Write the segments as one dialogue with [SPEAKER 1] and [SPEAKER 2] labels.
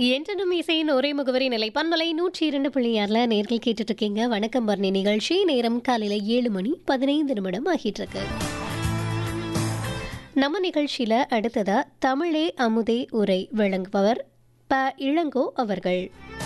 [SPEAKER 1] என்றனும் இசையின் ஒரே முகவரி நிலை பண்பலை நூற்றி இரண்டு புள்ளி ஆறில் நேர்கள் கேட்டுட்டு இருக்கீங்க வணக்கம் பர்ணி நிகழ்ச்சி நேரம் காலையில் ஏழு மணி பதினைந்து நிமிடம் ஆகிட்டு இருக்கு நம்ம நிகழ்ச்சியில் அடுத்ததா தமிழே அமுதே உரை வழங்குபவர் ப இளங்கோ அவர்கள்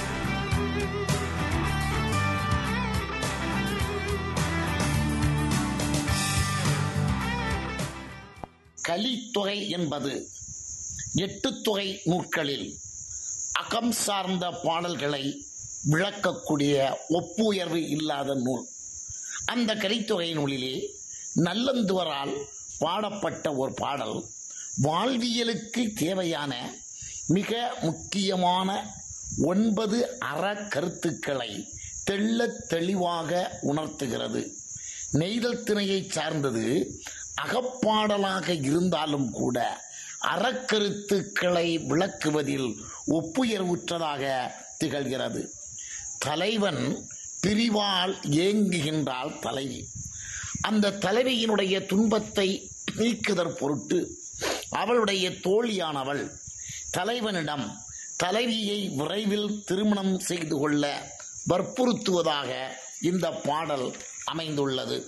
[SPEAKER 2] கலித்தொகை என்பது எட்டு தொகை நூற்களில் அகம் சார்ந்த பாடல்களை விளக்கக்கூடிய ஒப்புயர்வு இல்லாத நூல் அந்த கலித்தொகை நூலிலே நல்லந்துவரால் பாடப்பட்ட ஒரு பாடல் வாழ்வியலுக்கு தேவையான மிக முக்கியமான ஒன்பது அற கருத்துக்களை தெள்ளத் தெளிவாக உணர்த்துகிறது நெய்தல் திணையை சார்ந்தது அகப்பாடலாக இருந்தாலும் கூட அறக்கருத்துக்களை விளக்குவதில் ஒப்புயர்வுற்றதாக திகழ்கிறது தலைவன் பிரிவால் ஏங்குகின்றாள் தலைவி அந்த தலைவியினுடைய துன்பத்தை நீக்குதற் பொருட்டு அவளுடைய தோழியானவள் தலைவனிடம் தலைவியை விரைவில் திருமணம் செய்து கொள்ள வற்புறுத்துவதாக இந்த பாடல் அமைந்துள்ளது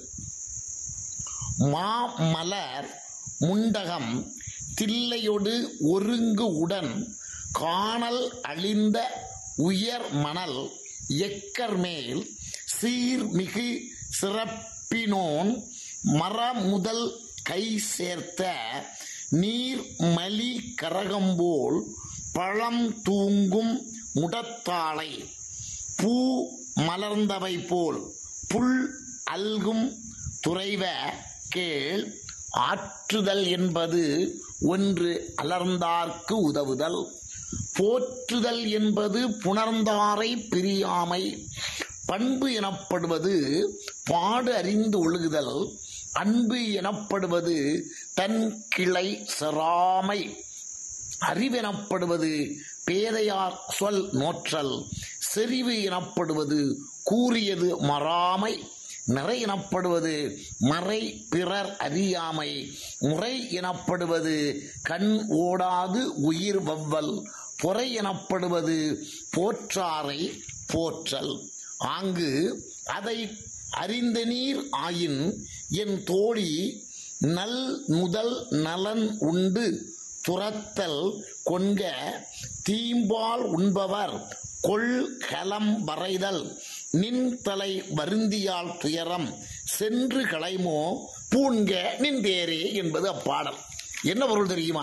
[SPEAKER 2] மாமலர் முண்டகம் தில்லையொடு ஒருங்கு உடன் காணல் அழிந்த உயர் மணல் எக்கர்மேல் சீர்மிகு சிறப்பினோன் மரமுதல் கை சேர்த்த நீர் மலி கரகம்போல் பழம் தூங்கும் முடத்தாளை பூ மலர்ந்தவை போல் புல் அல்கும் துறைவ கேள் ஆற்றுதல் என்பது ஒன்று அலர்ந்தார்க்கு உதவுதல் போற்றுதல் என்பது புணர்ந்தாரை பிரியாமை பண்பு எனப்படுவது பாடு அறிந்து ஒழுகுதல் அன்பு எனப்படுவது தன் கிளை செறாமை அறிவெனப்படுவது பேதையார் சொல் நோற்றல் செறிவு எனப்படுவது கூறியது மறாமை நிறை எனப்படுவது மறை பிறர் அறியாமை முறை எனப்படுவது கண் ஓடாது உயிர் வவ்வல் பொறை எனப்படுவது போற்றாரை போற்றல் ஆங்கு அதை அறிந்த நீர் ஆயின் என் தோழி நல் முதல் நலன் உண்டு துரத்தல் கொண்க தீம்பால் உண்பவர் கொள் கலம் வரைதல் நின் தலை வருந்தியால் துயரம் சென்று களைமோ பூண்க நின்றேரே என்பது அப்பாடல் என்ன பொருள் தெரியுமா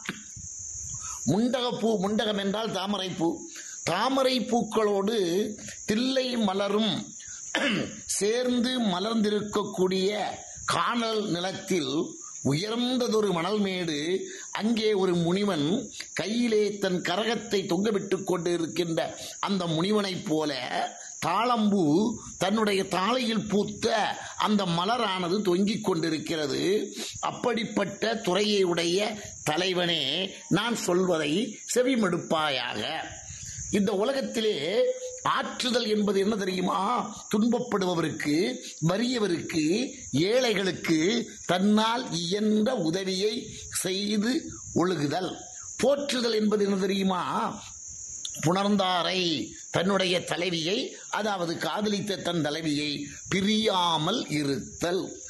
[SPEAKER 2] முண்டகப்பூ முண்டகம் என்றால் தாமரைப்பூ தாமரை பூக்களோடு தில்லை மலரும் சேர்ந்து மலர்ந்திருக்கக்கூடிய காணல் நிலத்தில் உயர்ந்ததொரு மணல் மேடு அங்கே ஒரு முனிவன் கையிலே தன் கரகத்தை தொங்கவிட்டுக் கொண்டு இருக்கின்ற அந்த முனிவனைப் போல தாளம்பூ தன்னுடைய தாளையில் பூத்த அந்த மலரானது தொங்கிக் கொண்டிருக்கிறது அப்படிப்பட்ட துறையை உடைய தலைவனே நான் சொல்வதை செவிமடுப்பாயாக இந்த உலகத்திலே ஆற்றுதல் என்பது என்ன தெரியுமா துன்பப்படுபவருக்கு வறியவருக்கு ஏழைகளுக்கு தன்னால் இயன்ற உதவியை செய்து ஒழுகுதல் போற்றுதல் என்பது என்ன தெரியுமா புணர்ந்தாரை தன்னுடைய தலைவியை அதாவது காதலித்த தன் தலைவியை பிரியாமல் இருத்தல்